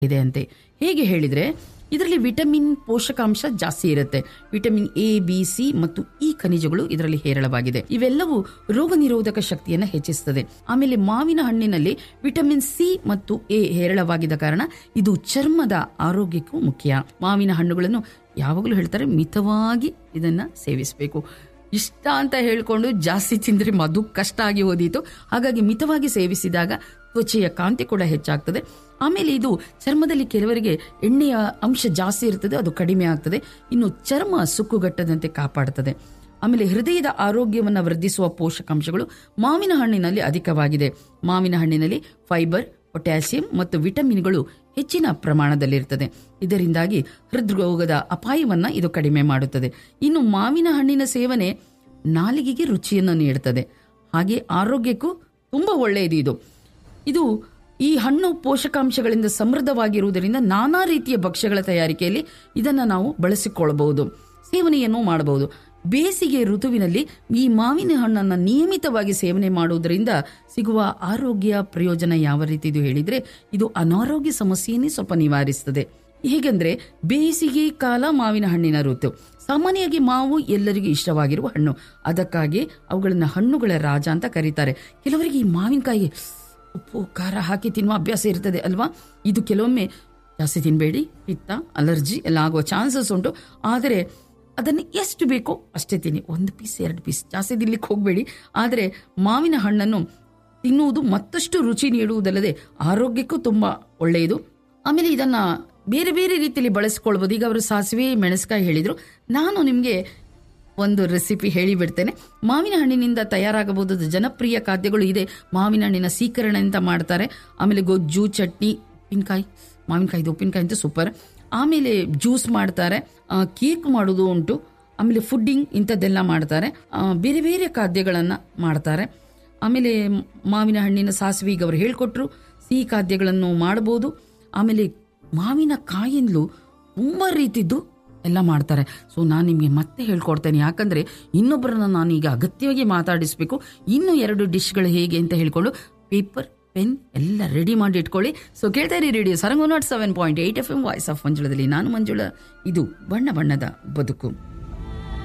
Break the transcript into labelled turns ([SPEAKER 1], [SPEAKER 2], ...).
[SPEAKER 1] ಇದೆ ಅಂತೆ ಹೇಗೆ ಹೇಳಿದ್ರೆ ಇದರಲ್ಲಿ ವಿಟಮಿನ್ ಪೋಷಕಾಂಶ ಜಾಸ್ತಿ ಇರುತ್ತೆ ವಿಟಮಿನ್ ಎ ಬಿ ಸಿ ಮತ್ತು ಇ ಖನಿಜಗಳು ಇದರಲ್ಲಿ ಹೇರಳವಾಗಿದೆ ಇವೆಲ್ಲವೂ ರೋಗ ನಿರೋಧಕ ಶಕ್ತಿಯನ್ನು ಹೆಚ್ಚಿಸುತ್ತದೆ ಆಮೇಲೆ ಮಾವಿನ ಹಣ್ಣಿನಲ್ಲಿ ವಿಟಮಿನ್ ಸಿ ಮತ್ತು ಎ ಹೇರಳವಾಗಿದ್ದ ಕಾರಣ ಇದು ಚರ್ಮದ ಆರೋಗ್ಯಕ್ಕೂ ಮುಖ್ಯ ಮಾವಿನ ಹಣ್ಣುಗಳನ್ನು ಯಾವಾಗಲೂ ಹೇಳ್ತಾರೆ ಮಿತವಾಗಿ ಇದನ್ನ ಸೇವಿಸಬೇಕು ಇಷ್ಟ ಅಂತ ಹೇಳ್ಕೊಂಡು ಜಾಸ್ತಿ ತಿಂದ್ರೆ ಮಧು ಕಷ್ಟ ಆಗಿ ಓದಿತು ಹಾಗಾಗಿ ಮಿತವಾಗಿ ಸೇವಿಸಿದಾಗ ತ್ವಚೆಯ ಕಾಂತಿ ಕೂಡ ಹೆಚ್ಚಾಗ್ತದೆ ಆಮೇಲೆ ಇದು ಚರ್ಮದಲ್ಲಿ ಕೆಲವರಿಗೆ ಎಣ್ಣೆಯ ಅಂಶ ಜಾಸ್ತಿ ಇರ್ತದೆ ಅದು ಕಡಿಮೆ ಆಗ್ತದೆ ಇನ್ನು ಚರ್ಮ ಸುಕ್ಕುಗಟ್ಟದಂತೆ ಕಾಪಾಡುತ್ತದೆ ಆಮೇಲೆ ಹೃದಯದ ಆರೋಗ್ಯವನ್ನು ವೃದ್ಧಿಸುವ ಪೋಷಕಾಂಶಗಳು ಮಾವಿನ ಹಣ್ಣಿನಲ್ಲಿ ಅಧಿಕವಾಗಿದೆ ಮಾವಿನ ಹಣ್ಣಿನಲ್ಲಿ ಫೈಬರ್ ಪೊಟ್ಯಾಸಿಯಂ ಮತ್ತು ವಿಟಮಿನ್ಗಳು ಹೆಚ್ಚಿನ ಪ್ರಮಾಣದಲ್ಲಿರ್ತದೆ ಇದರಿಂದಾಗಿ ಹೃದ್ರೋಗದ ಅಪಾಯವನ್ನ ಇದು ಕಡಿಮೆ ಮಾಡುತ್ತದೆ ಇನ್ನು ಮಾವಿನ ಹಣ್ಣಿನ ಸೇವನೆ ನಾಲಿಗೆಗೆ ರುಚಿಯನ್ನು ನೀಡುತ್ತದೆ ಹಾಗೆ ಆರೋಗ್ಯಕ್ಕೂ ತುಂಬಾ ಒಳ್ಳೆಯದು ಇದು ಇದು ಈ ಹಣ್ಣು ಪೋಷಕಾಂಶಗಳಿಂದ ಸಮೃದ್ಧವಾಗಿರುವುದರಿಂದ ನಾನಾ ರೀತಿಯ ಭಕ್ಷ್ಯಗಳ ತಯಾರಿಕೆಯಲ್ಲಿ ಇದನ್ನು ನಾವು ಬಳಸಿಕೊಳ್ಳಬಹುದು ಸೇವನೆಯನ್ನು ಮಾಡಬಹುದು ಬೇಸಿಗೆ ಋತುವಿನಲ್ಲಿ ಈ ಮಾವಿನ ಹಣ್ಣನ್ನು ನಿಯಮಿತವಾಗಿ ಸೇವನೆ ಮಾಡುವುದರಿಂದ ಸಿಗುವ ಆರೋಗ್ಯ ಪ್ರಯೋಜನ ಯಾವ ರೀತಿ ಇದು ಹೇಳಿದ್ರೆ ಇದು ಅನಾರೋಗ್ಯ ಸಮಸ್ಯೆಯನ್ನೇ ಸ್ವಲ್ಪ ನಿವಾರಿಸುತ್ತದೆ ಹೇಗೆಂದ್ರೆ ಬೇಸಿಗೆ ಕಾಲ ಮಾವಿನ ಹಣ್ಣಿನ ಋತು ಸಾಮಾನ್ಯವಾಗಿ ಮಾವು ಎಲ್ಲರಿಗೂ ಇಷ್ಟವಾಗಿರುವ ಹಣ್ಣು ಅದಕ್ಕಾಗಿ ಅವುಗಳನ್ನ ಹಣ್ಣುಗಳ ರಾಜ ಅಂತ ಕರೀತಾರೆ ಕೆಲವರಿಗೆ ಈ ಮಾವಿನಕಾಯಿ ಉಪ್ಪು ಖಾರ ಹಾಕಿ ತಿನ್ನುವ ಅಭ್ಯಾಸ ಇರ್ತದೆ ಅಲ್ವಾ ಇದು ಕೆಲವೊಮ್ಮೆ ಜಾಸ್ತಿ ತಿನ್ಬೇಡಿ ಪಿತ್ತ ಅಲರ್ಜಿ ಎಲ್ಲ ಆಗುವ ಚಾನ್ಸಸ್ ಉಂಟು ಆದರೆ ಅದನ್ನು ಎಷ್ಟು ಬೇಕೋ ಅಷ್ಟೇ ತಿನ್ನಿ ಒಂದು ಪೀಸ್ ಎರಡು ಪೀಸ್ ಜಾಸ್ತಿ ತಿನ್ಲಿಕ್ಕೆ ಹೋಗಬೇಡಿ ಆದರೆ ಮಾವಿನ ಹಣ್ಣನ್ನು ತಿನ್ನುವುದು ಮತ್ತಷ್ಟು ರುಚಿ ನೀಡುವುದಲ್ಲದೆ ಆರೋಗ್ಯಕ್ಕೂ ತುಂಬ ಒಳ್ಳೆಯದು ಆಮೇಲೆ ಇದನ್ನ ಬೇರೆ ಬೇರೆ ರೀತಿಯಲ್ಲಿ ಬಳಸ್ಕೊಳ್ಬೋದು ಈಗ ಅವರು ಸಾಸಿವೆ ಮೆಣಸ್ಕಾಯಿ ಹೇಳಿದ್ರು ನಾನು ನಿಮಗೆ ಒಂದು ರೆಸಿಪಿ ಹೇಳಿಬಿಡ್ತೇನೆ ಮಾವಿನ ಹಣ್ಣಿನಿಂದ ತಯಾರಾಗಬಹುದಾದ ಜನಪ್ರಿಯ ಖಾದ್ಯಗಳು ಇದೆ ಮಾವಿನ ಹಣ್ಣಿನ ಸೀಕರಣೆ ಅಂತ ಮಾಡ್ತಾರೆ ಆಮೇಲೆ ಗೊಜ್ಜು ಚಟ್ನಿ ಉಪ್ಪಿನಕಾಯಿ ಮಾವಿನಕಾಯಿದು ಉಪ್ಪಿನಕಾಯಿ ಅಂತೂ ಸೂಪರ್ ಆಮೇಲೆ ಜ್ಯೂಸ್ ಮಾಡ್ತಾರೆ ಆ, ಕೇಕ್ ಮಾಡೋದು ಉಂಟು ಆಮೇಲೆ ಫುಡ್ಡಿಂಗ್ ಇಂಥದ್ದೆಲ್ಲ ಮಾಡ್ತಾರೆ ಆ, ಬೇರೆ ಬೇರೆ ಖಾದ್ಯಗಳನ್ನು ಮಾಡ್ತಾರೆ ಆಮೇಲೆ ಮಾವಿನ ಹಣ್ಣಿನ ಸಾಸಿವೆ ಈಗ ಅವರು ಹೇಳ್ಕೊಟ್ರು ಸಿಹಿ ಖಾದ್ಯಗಳನ್ನು ಮಾಡಬಹುದು ಆಮೇಲೆ ಮಾವಿನ ಕಾಯಿಂದಲೂ ತುಂಬ ರೀತಿದ್ದು ಎಲ್ಲ ಮಾಡ್ತಾರೆ ಸೊ ನಾನು ನಿಮಗೆ ಮತ್ತೆ ಹೇಳ್ಕೊಡ್ತೇನೆ ಯಾಕಂದ್ರೆ ಇನ್ನೊಬ್ಬರನ್ನ ನಾನು ಈಗ ಅಗತ್ಯವಾಗಿ ಮಾತಾಡಿಸ್ಬೇಕು ಇನ್ನು ಎರಡು ಡಿಶ್ಗಳು ಹೇಗೆ ಅಂತ ಹೇಳ್ಕೊಂಡು ಪೇಪರ್ ಪೆನ್ ಎಲ್ಲ ರೆಡಿ ಮಾಡಿ ಇಟ್ಕೊಳ್ಳಿ ಸೊ ಕೇಳ್ತಾ ಇರಿ radio Sarangu nought seven point eight F M voice of ಮಂಜುಳದಲ್ಲಿ ನಾನು ಮಂಜುಳ ಇದು ಬಣ್ಣ ಬಣ್ಣದ ಬದುಕು